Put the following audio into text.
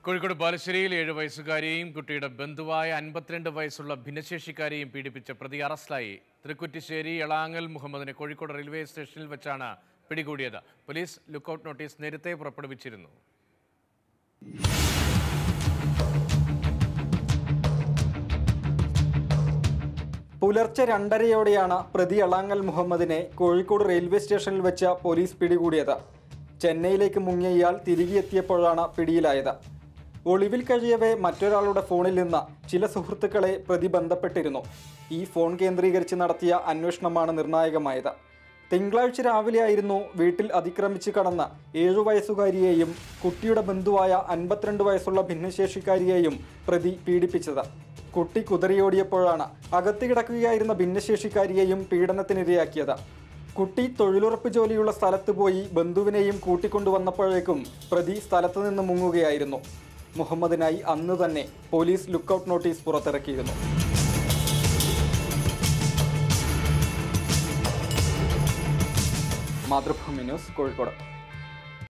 കോഴിക്കോട് ബാലുശ്ശേരിയിൽ ഏഴ് വയസ്സുകാരിയെയും കുട്ടിയുടെ ബന്ധുവായ അൻപത്തിരണ്ട് വയസ്സുള്ള ഭിന്നശേഷിക്കാരെയും പീഡിപ്പിച്ച പ്രതി അറസ്റ്റിലായി തൃക്കുറ്റിശ്ശേരി എളാങ്ങൽ മുഹമ്മദിനെ കോഴിക്കോട് റെയിൽവേ സ്റ്റേഷനിൽ വെച്ചാണ് പിടികൂടിയത് പോലീസ് ലുക്കൌട്ട് നോട്ടീസ് നേരത്തെ പുറപ്പെടുവിച്ചിരുന്നു പുലർച്ചെ രണ്ടരയോടെയാണ് പ്രതി അളാങ്ങൽ മുഹമ്മദിനെ കോഴിക്കോട് റെയിൽവേ സ്റ്റേഷനിൽ വെച്ച് പോലീസ് പിടികൂടിയത് ചെന്നൈയിലേക്ക് മുങ്ങിയ ഇയാൾ തിരികെ എത്തിയപ്പോഴാണ് പിടിയിലായത് ഒളിവിൽ കഴിയവേ മറ്റൊരാളുടെ ഫോണിൽ നിന്ന് ചില സുഹൃത്തുക്കളെ പ്രതി ബന്ധപ്പെട്ടിരുന്നു ഈ ഫോൺ കേന്ദ്രീകരിച്ച് നടത്തിയ അന്വേഷണമാണ് നിർണായകമായത് തിങ്കളാഴ്ച രാവിലെയായിരുന്നു വീട്ടിൽ അതിക്രമിച്ച് കടന്ന ഏഴു വയസ്സുകാരിയെയും കുട്ടിയുടെ ബന്ധുവായ അൻപത്തിരണ്ട് വയസ്സുള്ള ഭിന്നശേഷിക്കാരിയെയും പ്രതി പീഡിപ്പിച്ചത് കുട്ടി കുതറിയോടിയപ്പോഴാണ് അകത്ത് കിടക്കുകയായിരുന്ന ഭിന്നശേഷിക്കാരിയെയും പീഡനത്തിനിരയാക്കിയത് കുട്ടി തൊഴിലുറപ്പ് ജോലിയുള്ള സ്ഥലത്ത് പോയി ബന്ധുവിനെയും കൂട്ടിക്കൊണ്ടുവന്നപ്പോഴേക്കും പ്രതി സ്ഥലത്ത് നിന്ന് മുങ്ങുകയായിരുന്നു മുഹമ്മദിനായി അന്ന് തന്നെ പോലീസ് ലുക്കൌട്ട് നോട്ടീസ് പുറത്തിറക്കിയിരുന്നു മാതൃഭൂമി ന്യൂസ് കോഴിക്കോട്